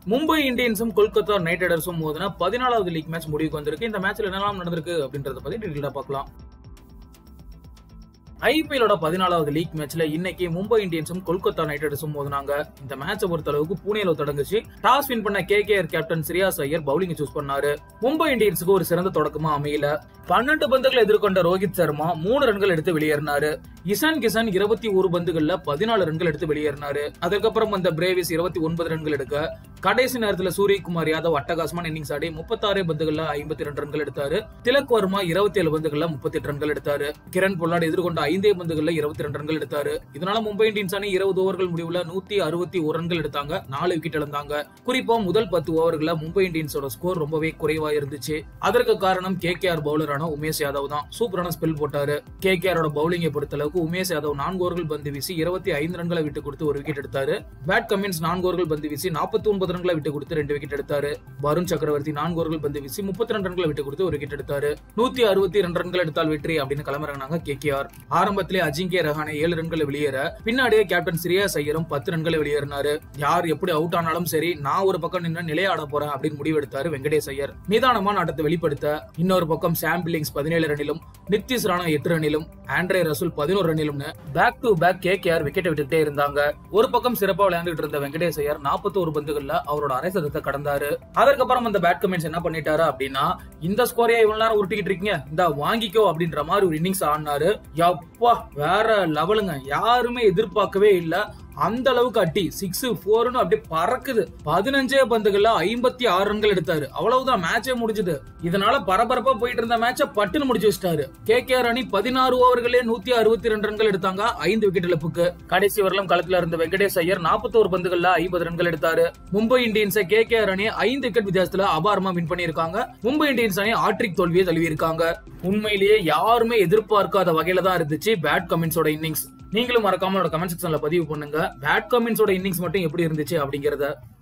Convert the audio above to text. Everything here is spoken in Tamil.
மும்பை இந்தியன்ஸும் கொல்கத்தா நைட் ரைடர்ஸும் மோதின பதினாலாவது லீக் மேட்ச் முடிவுக்கு வந்திருக்கு இந்த மேட்ச்ல என்னெல்லாம் நடந்திருக்கு அப்படின்றத பத்தி டீட்டெயிலா பார்க்கலாம் ஐபிஎலோட பதினாலாவது லீக் மேட்ச்ல இன்னைக்கு மும்பை இந்தியன்ஸும் கொல்கத்தா நைட் ரைடர்ஸும் மோதினாங்க இந்த மேட்சை பொறுத்த அளவுக்கு புனேல தொடங்குச்சு டாஸ் வின் பண்ண K captain Shreyas Iyer bowling choose பண்ணாரு மும்பை இந்தியன்ஸுக்கு ஒரு சிறந்த தொடக்கமா அமையல பன்னெண்டு பந்துகளை எதிர்கொண்ட ரோஹித் சர்மா மூணு ரன்கள் எடுத்து வெளியேறினாரு இசான் கிசான் இருபத்தி ஒரு பந்துகள்ல பதினாலு ரன்கள் எடுத்து வெளியேறினாரு அதுக்கப்புறம் வந்த பிரேவிஸ் இருபத்தி ஒன்பது ரன்கள் எடுக்க கடைசி நேரத்துல சூரியகுமார் யாதவ் அட்டகாசமான இன்னிங்ஸ் ஆடி முப்பத்தாறு பந்துகள்ல ஐம்பத்தி ரெண்டு ரன்கள் எடுத்தாரு திலக் வர்மா இருபத்தி ஏழு பந்துகள்ல முப்பத்தி எட்டு ரன்கள் எடுத்தாரு கிரண் பொல்லாட் எதிர்கொண்ட ஐந்தே பந்துகள்ல இருபத்தி ரெண்டு ரன்கள் எடுத்தாரு இதனால மும்பை இந்தியன்ஸ் அணி இருபது ஓவர்கள் முடிவுல நூத்தி அறுபத்தி ஒரு ரன்கள் எடுத்தாங்க நாலு விக்கெட் இழந்தாங்க குறிப்பா முதல் பத்து ஓவர்கள்ல மும்பை இந்தியன்ஸோட ஸ்கோர் ரொம்பவே குறைவா இருந்துச்சு அதற்கு காரணம் கே கே ஆர் பவுலரான உமேஷ் யாதவ் தான் சூப்பரான ஸ்பெல் போட்டாரு கே கே ஆரோட பவுலிங்கை பொறுத்த அளவுக்கு உமேஷ் யாதவ் நான்கு ஓவர்கள் பந்து வீசி இருபத்தி ஐந்து ரன்களை விட்டு கொடுத்து ஒரு விக்கெட் எடுத்தாரு பேட் கமின்ஸ் நான்கு ஓவர்கள் பந்து வீசி நாற்பத்தி ஒன்பது ரன்களை விட்டு கொடுத்து ரெண்டு விக்கெட் எடுத்தாரு வருண் சக்கரவர்த்தி நான்கு ஓவர்கள் பந்து வீசி முப்பத்தி ரெண்டு ரன்களை விட்டு கொடுத்து ஒரு விக்கெட் எடுத்தாரு நூத்தி அறுபத்தி ரெண்டு ரன்கள் எடுத்தால் வெற்றி அப்படின்னு கிளம்புறாங்க கே கே ஆர் ஆரம்பத்திலே அஜிங்கே ரஹானே ஏழு ரன்களை வெளியேற பின்னாடியே கேப்டன் ஸ்ரீயாஸ் ஐயரும் பத்து ரன்களை வெளியேறினாரு யார் எப்படி அவுட் ஆனாலும் சரி நான் ஒரு பக்கம் நின்று நிலையாட போறேன் அப்படின்னு முடிவெடுத்தாரு வெங்கடேஷ் ஐயர் நிதானமான ஆட்டத்தை வெளிப்படுத்த இன்னொரு பக்கம் சாம் பில்லிங்ஸ் பதினேழு ரனிலும் நித்திஷ் ராணா எட்டு ரனிலும் ஆண்ட்ரே ரசூல் பதினோரு ரனிலும்னு back to back K K R விக்கெட்டை விட்டுட்டே இருந்தாங்க ஒரு பக்கம் சிறப்பா விளையாண்டுட்டு இருந்த வெங்கடேஷ் ஐயர் நாற்பத்தி ஒரு பந்துகள்ல அவரோட அரை சதத்தை கடந்தாரு அதற்கப்புறம் அந்த பேட் கமெண்ட்ஸ் என்ன பண்ணிட்டாரு அப்படின்னா இந்த ஸ்கோரையா இவ்வளவு நேரம் உருட்டிக்கிட்டு இருக்கீங்க இந்த வாங்கிக்கோ அப்படின்ற மாதிரி ஒரு இன்னிங்ஸ் ஆடினாரு யப்பா வேற லெவலுங்க யாருமே எதிர்பார்க்கவே இல்ல அந்த அளவுக்கு அட்டி சிக்ஸ் போர்னு அப்படியே பறக்குது பதினஞ்சே பந்துகள்ல ஐம்பத்தி ஆறு ரன்கள் எடுத்தாரு அவ்வளவுதான் மேட்சே முடிஞ்சது இதனால பரபரப்பா போயிட்டு இருந்த மேட்ச பட்டுன்னு முடிச்சு வச்சிட்டாரு கே கே அணி பதினாறு ஓவர்களே நூத்தி அறுபத்தி ரெண்டு ரன்கள் எடுத்தாங்க ஐந்து விக்கெட் இழப்புக்கு கடைசி வரலும் களத்துல இருந்த வெங்கடேஷ் ஐயர் நாற்பத்தோரு பந்துகள்ல ஐம்பது ரன்கள் எடுத்தாரு மும்பை இந்தியன்ஸை கே கே அணி ஐந்து விக்கெட் வித்தியாசத்துல அபாரமா வின் பண்ணிருக்காங்க மும்பை இந்தியன்ஸ் அணி ஆட்ரிக் தோல்வியை தழுவி இருக்காங்க உண்மையிலேயே யாருமே எதிர்பார்க்காத வகையில தான் இருந்துச்சு பேட் கமின்ஸோட இன்னிங்ஸ் நீங்களும் மறக்காம கமெண்ட் செக்ஷன்ல பதிவு பண்ணுங்க பேட் கமின்ஸோட இன்னிங்ஸ் மட்டும் எப்படி இருந்துச்சு அப்படிங்கறத